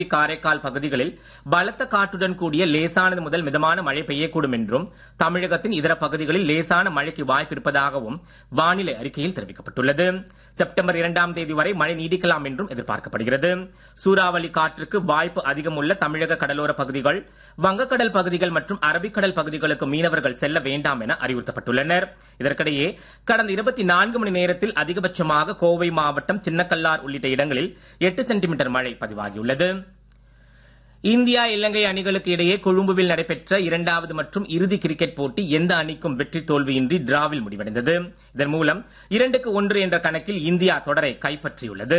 காரைக்கால் பகுதிகளில் பலத்த காற்றுடன் கூடிய லேசானது முதல் மிதமான மழை பெய்யக்கூடும் என்றும் தமிழகத்தின் இதர பகுதிகளில் லேசான மழைக்கு வாய்ப்பு இருப்பதாகவும் வானிலை அறிக்கையில் தெரிவிக்கப்பட்டுள்ளது செப்டம்பர் இரண்டாம் தேதி வரை மழை நீடிக்கலாம் என்றும் எதிர்பார்க்கப்படுகிறது சூறாவளி காற்றுக்கு வாய்ப்பு அதிகம் உள்ள தமிழக கடலோர பகுதிகள் வங்கக்கடல் பகுதிகள் மற்றும் அரபிக்கடல் பகுதிகளுக்கு மீனவர்கள் செல்ல வேண்டாம் என அறிவுறுத்தப்பட்டுள்ளனர் இதற்கிடையே கடந்த இருபத்தி நான்கு மணி நேரத்தில் அதிகபட்சமாக கோவை மாவட்டம் சின்னக்கல்லார் உள்ளிட்ட இடங்களில் எட்டு சென்டிமீட்டர் மழை பதிவாகியுள்ளது இந்தியா இலங்கை அணிகளுக்கு இடையே கொழும்புவில் நடைபெற்ற இரண்டாவது மற்றும் இறுதி கிரிக்கெட் போட்டி எந்த அணிக்கும் வெற்றி தோல்வியின்றி டிராவில் முடிவடைந்தது இதன் மூலம் இரண்டுக்கு ஒன்று என்ற கணக்கில் இந்தியா தொடரை கைப்பற்றியுள்ளது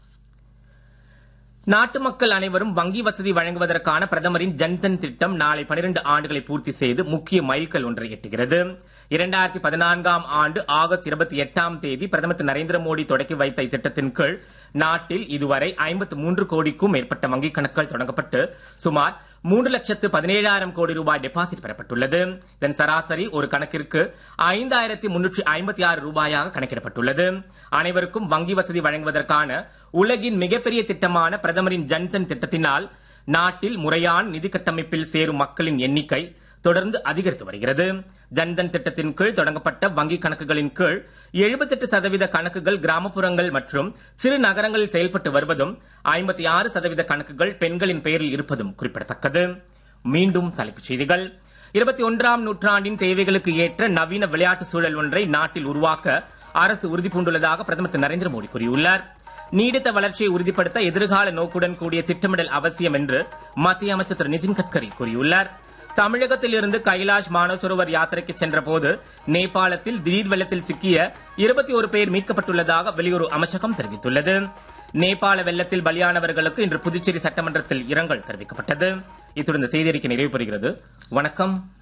நாட்டு மக்கள் அனைவரும் வங்கி வசதி வழங்குவதற்கான பிரதமரின் ஜன்தன் திட்டம் நாளை 12 ஆண்டுகளை பூர்த்தி செய்து முக்கிய மைல்கல் ஒன்றை எட்டுகிறது இரண்டாயிரத்தி பதினான்காம் ஆண்டு ஆகஸ்ட் இருபத்தி எட்டாம் தேதி பிரதமர் திரு நரேந்திர மோடி தொடக்கி வைத்த இத்திட்டத்தின் கீழ் நாட்டில் இதுவரை ஐம்பத்து மூன்று கோடிக்கும் மேற்பட்ட வங்கிக் கணக்குகள் தொடங்கப்பட்டு சுமார் மூன்று லட்சத்து பதினேழாயிரம் கோடி ரூபாய் டெபாசிட் பெறப்பட்டுள்ளது இதன் சராசரி ஒரு கணக்கிற்கு ஐந்தாயிரத்தி முன்னூற்றி ஐம்பத்தி ஆறு ரூபாயாக கணக்கிடப்பட்டுள்ளது அனைவருக்கும் வங்கி வசதி வழங்குவதற்கான உலகின் மிகப்பெரிய திட்டமான பிரதமரின் ஜன்தன் திட்டத்தினால் நாட்டில் முறையான நிதி கட்டமைப்பில் சேரும் மக்களின் எண்ணிக்கை தொடர்ந்து அதிகரித்து வருகிறது ஜன்தன் திட்டத்தின் கீழ் தொடங்கப்பட்ட வங்கி கணக்குகளின் கீழ் 78% சதவீத கணக்குகள் கிராமப்புறங்கள் மற்றும் சிறு நகரங்களில் செயல்பட்டு வருவதும் 56% ஆறு சதவீத கணக்குகள் பெண்களின் பெயரில் இருப்பதும் குறிப்பிடத்தக்கது மீண்டும் தலைப்புச் செய்திகள் இருபத்தி ஒன்றாம் நூற்றாண்டின் தேவைகளுக்கு ஏற்ற நவீன விளையாட்டு சூழல் ஒன்றை நாட்டில் உருவாக்க அரசு உறுதிபூண்டுள்ளதாக பிரதமர் திரு நரேந்திர மோடி கூறியுள்ளார் நீடித்த வளர்ச்சியை உறுதிப்படுத்த எதிர்கால நோக்குடன் கூடிய திட்டமிடல் அவசியம் என்று மத்திய அமைச்சர் திரு நிதின் கட்கரி கூறியுள்ளார் தமிழகத்தில் இருந்து கைலாஷ் மானசரோவர் யாத்திரைக்கு சென்றபோது நேபாளத்தில் திடீர் வெள்ளத்தில் சிக்கிய இருபத்தி ஒரு பேர் மீட்கப்பட்டுள்ளதாக வெளியுறவு அமைச்சகம் தெரிவித்துள்ளது நேபாள வெள்ளத்தில் பலியானவர்களுக்கு இன்று புதுச்சேரி சட்டமன்றத்தில் இரங்கல் தெரிவிக்கப்பட்டது இத்துடன் இந்த செய்தியறிக்கை நிறைவு பெறுகிறது வணக்கம்